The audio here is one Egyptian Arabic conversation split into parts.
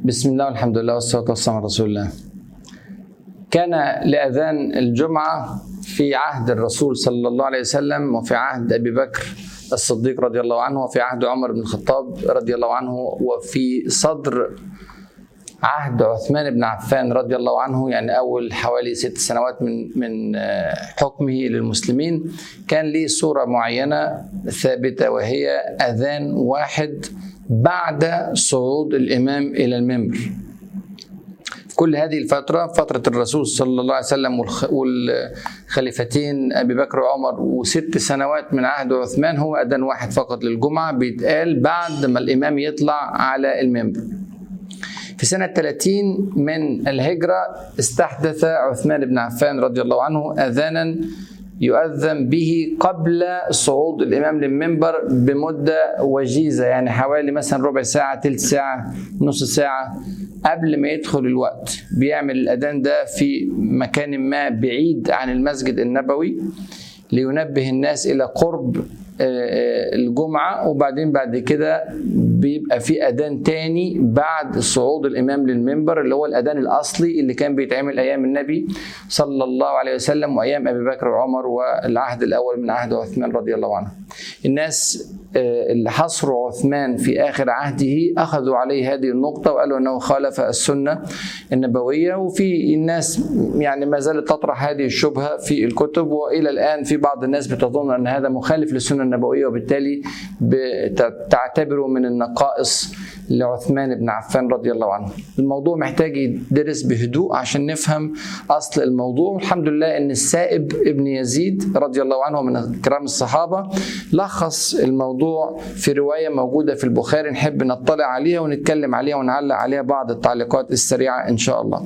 بسم الله والحمد لله والصلاة والسلام على رسول الله كان لأذان الجمعة في عهد الرسول صلى الله عليه وسلم وفي عهد أبي بكر الصديق رضي الله عنه وفي عهد عمر بن الخطاب رضي الله عنه وفي صدر عهد عثمان بن عفان رضي الله عنه يعني اول حوالي ست سنوات من من حكمه للمسلمين كان ليه صوره معينه ثابته وهي اذان واحد بعد صعود الامام الى المنبر كل هذه الفترة فترة الرسول صلى الله عليه وسلم والخليفتين أبي بكر وعمر وست سنوات من عهد عثمان هو أذان واحد فقط للجمعة بيتقال بعد ما الإمام يطلع على المنبر في سنة 30 من الهجرة استحدث عثمان بن عفان رضي الله عنه أذانا يؤذن به قبل صعود الإمام للمنبر بمدة وجيزة يعني حوالي مثلا ربع ساعة تلت ساعة نص ساعة قبل ما يدخل الوقت بيعمل الأذان ده في مكان ما بعيد عن المسجد النبوي لينبه الناس إلى قرب الجمعة وبعدين بعد كده بيبقى في أذان تاني بعد صعود الإمام للمنبر اللي هو الأذان الأصلي اللي كان بيتعمل أيام النبي صلى الله عليه وسلم وأيام أبي بكر وعمر والعهد الأول من عهد عثمان رضي الله عنه الناس اللي حصروا عثمان في آخر عهده أخذوا عليه هذه النقطة وقالوا أنه خالف السنة النبوية وفي الناس يعني ما زالت تطرح هذه الشبهة في الكتب وإلى الآن في بعض الناس بتظن أن هذا مخالف للسنة النبوية وبالتالي تعتبره من النقائص لعثمان بن عفان رضي الله عنه الموضوع محتاج يدرس بهدوء عشان نفهم أصل الموضوع الحمد لله أن السائب ابن يزيد رضي الله عنه من كرام الصحابة لخص الموضوع في رواية موجودة في البخاري نحب نطلع عليها ونتكلم عليها ونعلق عليها بعض التعليقات السريعة إن شاء الله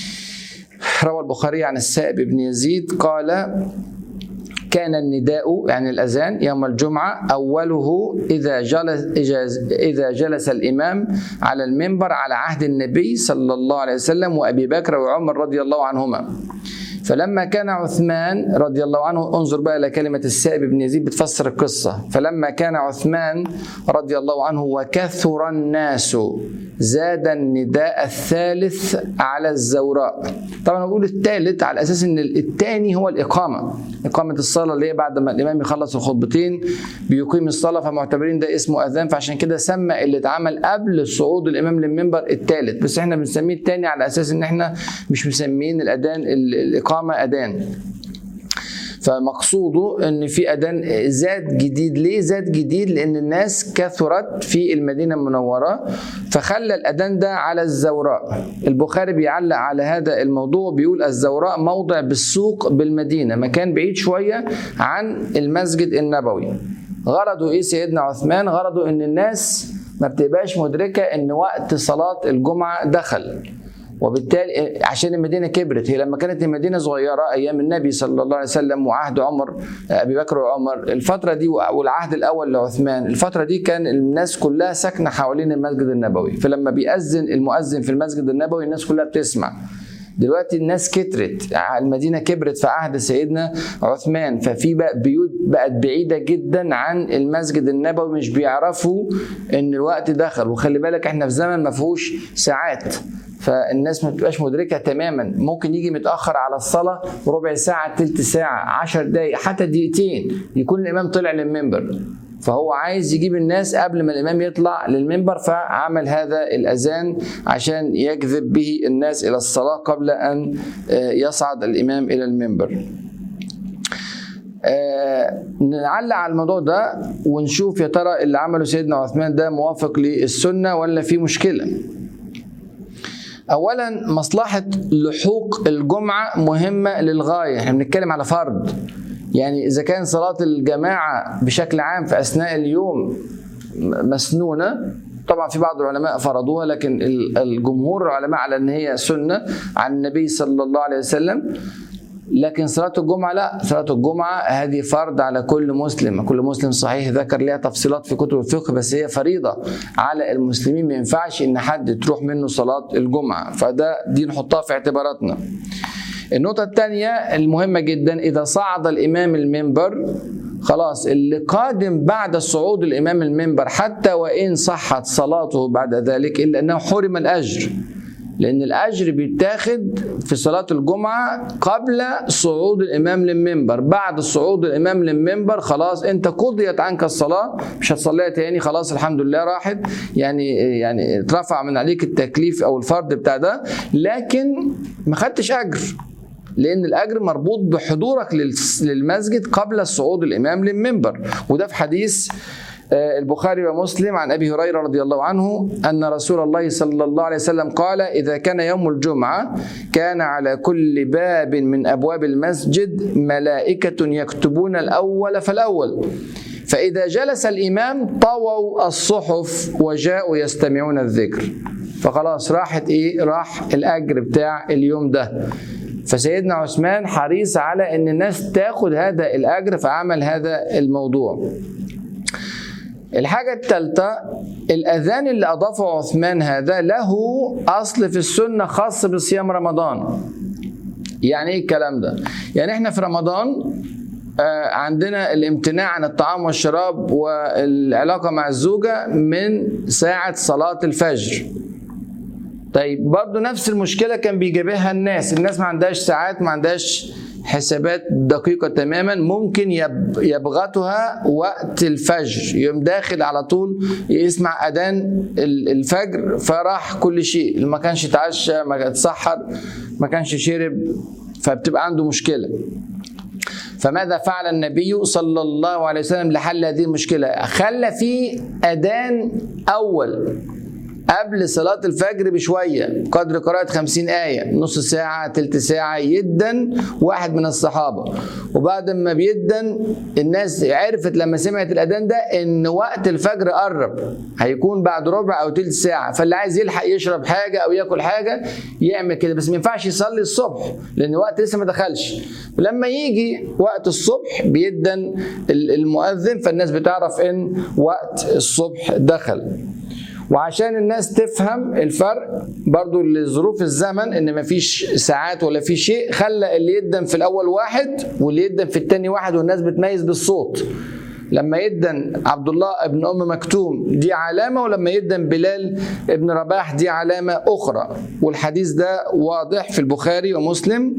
روى البخاري عن السائب ابن يزيد قال كان النداء يعني الأذان يوم الجمعة أوله إذا جلس إذا جلس الإمام على المنبر على عهد النبي صلى الله عليه وسلم وأبي بكر وعمر رضي الله عنهما فلما كان عثمان رضي الله عنه انظر بقى الى كلمه السائب بن يزيد بتفسر القصه فلما كان عثمان رضي الله عنه وكثر الناس زاد النداء الثالث على الزوراء طبعا بقول الثالث على اساس ان الثاني هو الاقامه اقامه الصلاه اللي هي بعد ما الامام يخلص الخطبتين بيقيم الصلاه فمعتبرين ده اسمه اذان فعشان كده سمى اللي اتعمل قبل صعود الامام للمنبر الثالث بس احنا بنسميه الثاني على اساس ان احنا مش مسمين الاذان الاقامه اذان فمقصوده ان في اذان زاد جديد ليه زاد جديد لان الناس كثرت في المدينه المنوره فخلى الاذان ده على الزوراء البخاري بيعلق على هذا الموضوع بيقول الزوراء موضع بالسوق بالمدينه مكان بعيد شويه عن المسجد النبوي غرضه ايه سيدنا عثمان غرضه ان الناس ما بتبقاش مدركه ان وقت صلاه الجمعه دخل وبالتالي عشان المدينه كبرت هي لما كانت المدينه صغيره ايام النبي صلى الله عليه وسلم وعهد عمر ابي بكر وعمر الفتره دي والعهد الاول لعثمان الفتره دي كان الناس كلها ساكنه حوالين المسجد النبوي فلما بيأذن المؤذن في المسجد النبوي الناس كلها بتسمع دلوقتي الناس كترت المدينة كبرت في عهد سيدنا عثمان ففي بقى بيوت بقت بعيدة جدا عن المسجد النبوي مش بيعرفوا ان الوقت دخل وخلي بالك احنا في زمن ما فيهوش ساعات فالناس ما بتبقاش مدركه تماما ممكن يجي متاخر على الصلاه ربع ساعه تلت ساعه عشر دقائق حتى دقيقتين يكون الامام طلع للمنبر فهو عايز يجيب الناس قبل ما الامام يطلع للمنبر فعمل هذا الاذان عشان يجذب به الناس الى الصلاه قبل ان يصعد الامام الى المنبر آه نعلق على الموضوع ده ونشوف يا ترى اللي عمله سيدنا عثمان ده موافق للسنه ولا في مشكله اولا مصلحه لحوق الجمعه مهمه للغايه احنا بنتكلم على فرض يعني اذا كان صلاه الجماعه بشكل عام في اثناء اليوم مسنونه طبعا في بعض العلماء فرضوها لكن الجمهور العلماء على ان هي سنه عن النبي صلى الله عليه وسلم لكن صلاة الجمعة لا صلاة الجمعة هذه فرض على كل مسلم كل مسلم صحيح ذكر لها تفصيلات في كتب الفقه بس هي فريضة على المسلمين ما ينفعش ان حد تروح منه صلاة الجمعة فده دي نحطها في اعتباراتنا النقطة الثانية المهمة جدا إذا صعد الإمام المنبر خلاص اللي قادم بعد صعود الامام المنبر حتى وان صحت صلاته بعد ذلك الا انه حرم الاجر لان الاجر بيتاخد في صلاه الجمعه قبل صعود الامام للمنبر بعد صعود الامام للمنبر خلاص انت قضيت عنك الصلاه مش هتصليها تاني خلاص الحمد لله راحت يعني يعني اترفع من عليك التكليف او الفرض بتاع ده لكن ما خدتش اجر لان الاجر مربوط بحضورك للس- للمسجد قبل صعود الامام للمنبر وده في حديث آه، البخاري ومسلم عن ابي هريره رضي الله عنه ان رسول الله صلى الله عليه وسلم قال اذا كان يوم الجمعه كان على كل باب من ابواب المسجد ملائكه يكتبون الاول فالاول فاذا جلس الامام طووا الصحف وجاءوا يستمعون الذكر فخلاص راحت ايه راح الاجر بتاع اليوم ده فسيدنا عثمان حريص على ان الناس تاخد هذا الاجر فعمل هذا الموضوع الحاجة الثالثة الأذان اللي أضافه عثمان هذا له أصل في السنة خاص بصيام رمضان يعني إيه الكلام ده؟ يعني إحنا في رمضان آه، عندنا الامتناع عن الطعام والشراب والعلاقة مع الزوجة من ساعة صلاة الفجر طيب برضو نفس المشكلة كان بيجابهها الناس الناس ما عندهاش ساعات ما عندهاش حسابات دقيقة تماما ممكن يب- يبغتها وقت الفجر يوم داخل على طول يسمع أذان ال- الفجر فراح كل شيء اللي ما كانش اتعشى ما كان اتسحر ما كانش شرب فبتبقى عنده مشكلة فماذا فعل النبي صلى الله عليه وسلم لحل هذه المشكلة خلى في أذان أول قبل صلاة الفجر بشوية قدر قراءة خمسين آية نص ساعة تلت ساعة يدن واحد من الصحابة وبعد ما بيدن الناس عرفت لما سمعت الأذان ده إن وقت الفجر قرب هيكون بعد ربع أو تلت ساعة فاللي عايز يلحق يشرب حاجة أو ياكل حاجة يعمل كده بس ما ينفعش يصلي الصبح لأن وقت لسه ما دخلش لما يجي وقت الصبح بيدن المؤذن فالناس بتعرف إن وقت الصبح دخل وعشان الناس تفهم الفرق برضو لظروف الزمن ان مفيش ساعات ولا في شيء خلى اللي يدن في الاول واحد واللي يدن في التاني واحد والناس بتميز بالصوت لما يدن عبد الله ابن ام مكتوم دي علامه ولما يدن بلال ابن رباح دي علامه اخرى والحديث ده واضح في البخاري ومسلم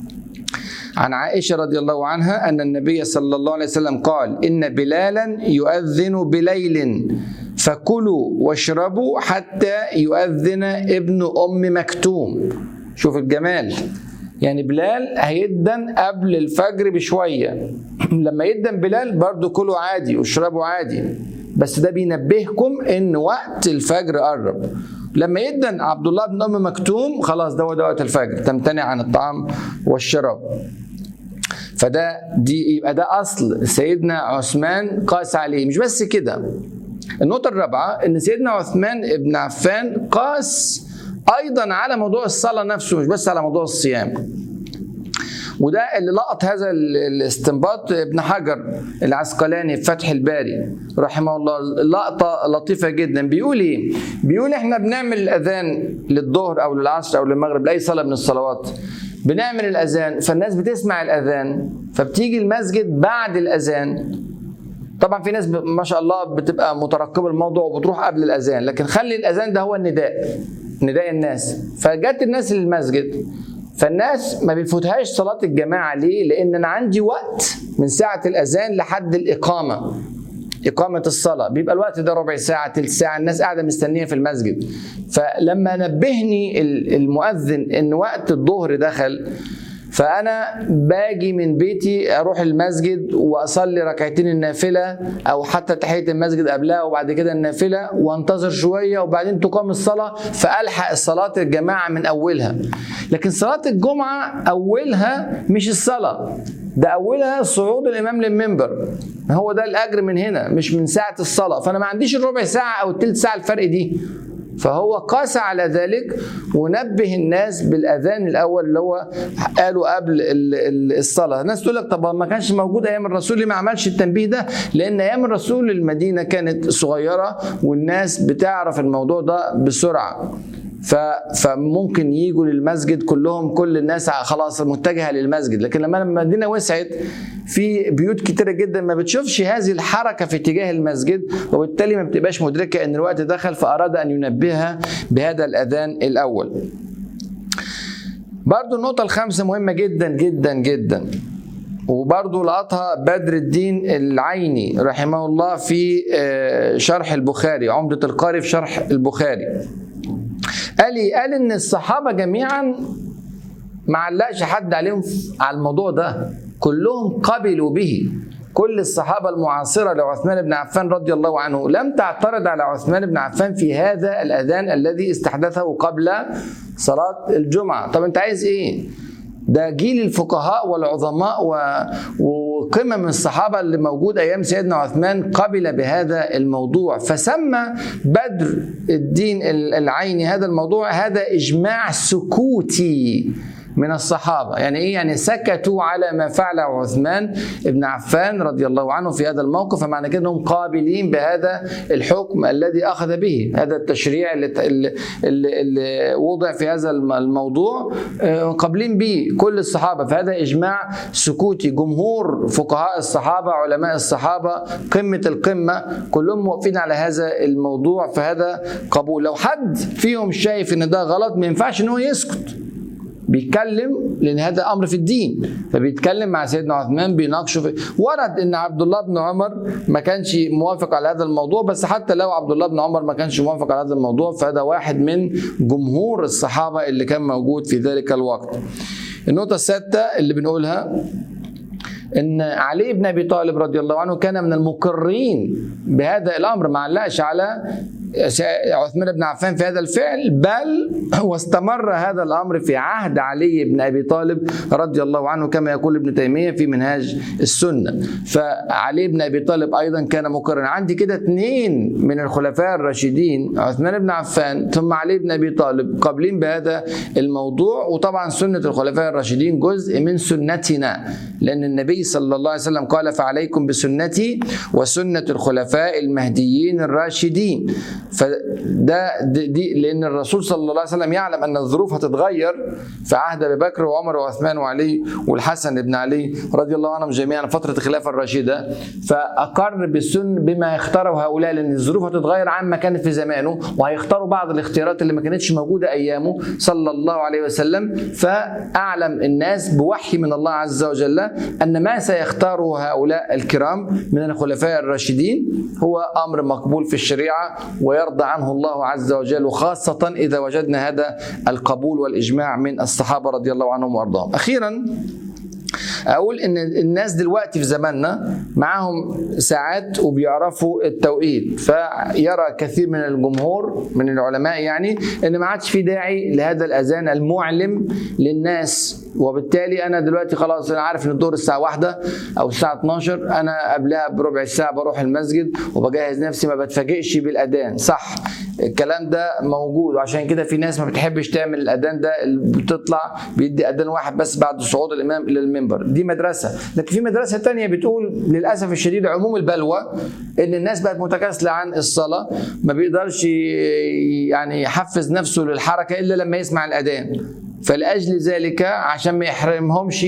عن عائشة رضي الله عنها أن النبي صلى الله عليه وسلم قال إن بلالا يؤذن بليل فكلوا واشربوا حتى يؤذن ابن أم مكتوم شوف الجمال يعني بلال هيدن قبل الفجر بشوية لما يدن بلال برضو كلوا عادي واشربوا عادي بس ده بينبهكم ان وقت الفجر قرب لما يدن عبد الله بن ام مكتوم خلاص ده هو ده وقت الفجر تمتنع عن الطعام والشراب فده دي يبقى ده اصل سيدنا عثمان قاس عليه مش بس كده النقطة الرابعة ان سيدنا عثمان ابن عفان قاس ايضا على موضوع الصلاة نفسه مش بس على موضوع الصيام وده اللي لقط هذا الاستنباط ابن حجر العسقلاني في فتح الباري رحمه الله لقطة لطيفة جدا بيقول ايه؟ بيقول احنا بنعمل الاذان للظهر او للعصر او للمغرب لاي صلاة من الصلوات بنعمل الاذان فالناس بتسمع الاذان فبتيجي المسجد بعد الاذان طبعا في ناس ما شاء الله بتبقى مترقبه الموضوع وبتروح قبل الاذان لكن خلي الاذان ده هو النداء نداء الناس فجت الناس للمسجد فالناس ما بيفوتهاش صلاة الجماعة ليه؟ لأن أنا عندي وقت من ساعة الأذان لحد الإقامة إقامة الصلاة بيبقى الوقت ده ربع ساعة تلت ساعة الناس قاعدة مستنية في المسجد فلما نبهني المؤذن إن وقت الظهر دخل فانا باجي من بيتي اروح المسجد واصلي ركعتين النافله او حتى تحيه المسجد قبلها وبعد كده النافله وانتظر شويه وبعدين تقام الصلاه فالحق الصلاه الجماعه من اولها لكن صلاه الجمعه اولها مش الصلاه ده اولها صعود الامام للمنبر هو ده الاجر من هنا مش من ساعه الصلاه فانا ما عنديش الربع ساعه او الثلث ساعه الفرق دي فهو قاس على ذلك ونبه الناس بالاذان الاول اللي هو قالوا قبل الصلاه، الناس تقول لك طب ما كانش موجود ايام الرسول ليه ما عملش التنبيه ده؟ لان ايام الرسول المدينه كانت صغيره والناس بتعرف الموضوع ده بسرعه. فممكن يجوا للمسجد كلهم كل الناس خلاص متجهه للمسجد لكن لما المدينه وسعت في بيوت كتيره جدا ما بتشوفش هذه الحركه في اتجاه المسجد وبالتالي ما بتبقاش مدركه ان الوقت دخل فاراد ان ينبهها بهذا الاذان الاول برضو النقطة الخامسة مهمة جدا جدا جدا وبرضه لقطها بدر الدين العيني رحمه الله في شرح البخاري عمدة القاري في شرح البخاري قال لي قال ان الصحابة جميعا ما علقش حد عليهم على الموضوع ده كلهم قبلوا به كل الصحابة المعاصرة لعثمان بن عفان رضي الله عنه لم تعترض على عثمان بن عفان في هذا الأذان الذي استحدثه قبل صلاة الجمعة طب أنت عايز إيه؟ ده جيل الفقهاء والعظماء و... وقمم الصحابه اللي موجود ايام سيدنا عثمان قبل بهذا الموضوع فسمى بدر الدين العيني هذا الموضوع هذا اجماع سكوتي من الصحابة يعني إيه يعني سكتوا على ما فعله عثمان بن عفان رضي الله عنه في هذا الموقف فمعنى كده أنهم قابلين بهذا الحكم الذي أخذ به هذا التشريع اللي, اللي, اللي وضع في هذا الموضوع قابلين به كل الصحابة فهذا إجماع سكوتي جمهور فقهاء الصحابة علماء الصحابة قمة القمة كلهم موافقين على هذا الموضوع فهذا قبول لو حد فيهم شايف ان ده غلط ما ينفعش ان هو يسكت بيتكلم لان هذا امر في الدين فبيتكلم مع سيدنا عثمان بيناقشه في ورد ان عبد الله بن عمر ما كانش موافق على هذا الموضوع بس حتى لو عبد الله بن عمر ما كانش موافق على هذا الموضوع فهذا واحد من جمهور الصحابه اللي كان موجود في ذلك الوقت النقطه السادسه اللي بنقولها ان علي بن ابي طالب رضي الله عنه كان من المقرين بهذا الامر ما علقش على عثمان بن عفان في هذا الفعل بل واستمر هذا الامر في عهد علي بن ابي طالب رضي الله عنه كما يقول ابن تيميه في منهاج السنه فعلي بن ابي طالب ايضا كان مقرا عندي كده اثنين من الخلفاء الراشدين عثمان بن عفان ثم علي بن ابي طالب قابلين بهذا الموضوع وطبعا سنه الخلفاء الراشدين جزء من سنتنا لان النبي صلى الله عليه وسلم قال فعليكم بسنتي وسنه الخلفاء المهديين الراشدين فده دي لان الرسول صلى الله عليه وسلم يعلم ان الظروف هتتغير في عهد ابي بكر وعمر وعثمان وعلي والحسن بن علي رضي الله عنهم جميعا فتره الخلافه الراشده فاقر بالسن بما يختاره هؤلاء لان الظروف هتتغير عما كانت في زمانه وهيختاروا بعض الاختيارات اللي ما كانتش موجوده ايامه صلى الله عليه وسلم فاعلم الناس بوحي من الله عز وجل ان ما سيختاره هؤلاء الكرام من الخلفاء الراشدين هو امر مقبول في الشريعه ويرضى عنه الله عز وجل وخاصة إذا وجدنا هذا القبول والإجماع من الصحابة رضي الله عنهم وأرضاهم أخيرا اقول ان الناس دلوقتي في زماننا معاهم ساعات وبيعرفوا التوقيت فيرى كثير من الجمهور من العلماء يعني ان ما عادش في داعي لهذا الاذان المعلم للناس وبالتالي انا دلوقتي خلاص انا عارف ان الظهر الساعه واحدة او الساعه 12 انا قبلها بربع ساعه بروح المسجد وبجهز نفسي ما بتفاجئش بالاذان صح الكلام ده موجود وعشان كده في ناس ما بتحبش تعمل الاذان ده بتطلع بيدي اذان واحد بس بعد صعود الامام الى المنبر دي مدرسه لكن في مدرسه تانية بتقول للاسف الشديد عموم البلوى ان الناس بقت متكاسله عن الصلاه ما بيقدرش يعني يحفز نفسه للحركه الا لما يسمع الاذان فلاجل ذلك عشان ما يحرمهمش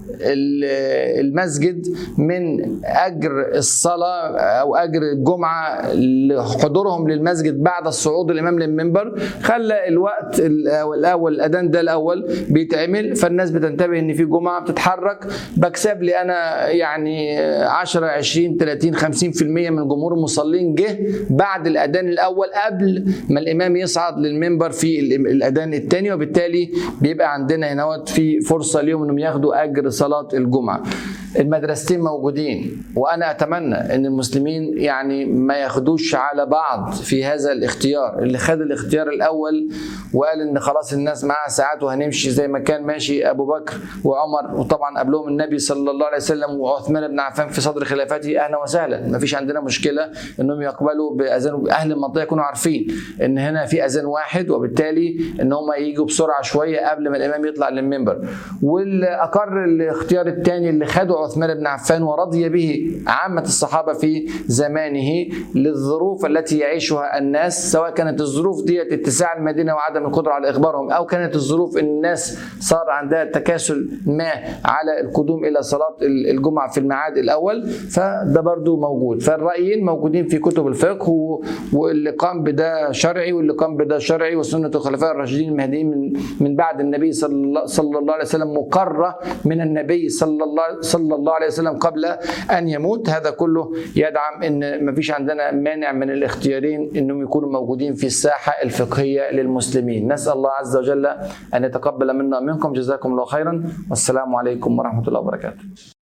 المسجد من اجر الصلاه او اجر الجمعه لحضورهم للمسجد بعد الصعود الامام للمنبر خلى الوقت الاول الاذان ده الاول بيتعمل فالناس بتنتبه ان في جمعه بتتحرك بكسب لي انا يعني 10 20 30 50% من جمهور المصلين جه بعد الاذان الاول قبل ما الامام يصعد للمنبر في الاذان الثاني وبالتالي بيبقى عندنا هنا في فرصه ليهم انهم ياخدوا اجر صلاه الجمعه المدرستين موجودين وانا اتمنى ان المسلمين يعني ما ياخدوش على بعض في هذا الاختيار اللي خد الاختيار الاول وقال ان خلاص الناس معاها ساعات وهنمشي زي ما كان ماشي ابو بكر وعمر وطبعا قبلهم النبي صلى الله عليه وسلم وعثمان بن عفان في صدر خلافته اهلا وسهلا ما فيش عندنا مشكله انهم يقبلوا باذان اهل المنطقه يكونوا عارفين ان هنا في اذان واحد وبالتالي ان هم يجوا بسرعه شويه قبل ما الامام يطلع للمنبر واللي اقر الاختيار الثاني اللي خده عثمان بن عفان ورضي به عامة الصحابة في زمانه للظروف التي يعيشها الناس سواء كانت الظروف دي اتساع المدينة وعدم عدم القدره على اخبارهم او كانت الظروف ان الناس صار عندها تكاسل ما على القدوم الى صلاه الجمعه في الميعاد الاول فده برضو موجود فالرايين موجودين في كتب الفقه و- واللي قام بده شرعي واللي قام بده شرعي وسنه الخلفاء الراشدين المهديين من من بعد النبي صلى الله صلى الله عليه وسلم مقره من النبي صلى الله صلى الله عليه وسلم قبل ان يموت هذا كله يدعم ان ما فيش عندنا مانع من الاختيارين انهم يكونوا موجودين في الساحه الفقهيه للمسلمين نسال الله عز وجل ان يتقبل منا ومنكم جزاكم الله خيرا والسلام عليكم ورحمه الله وبركاته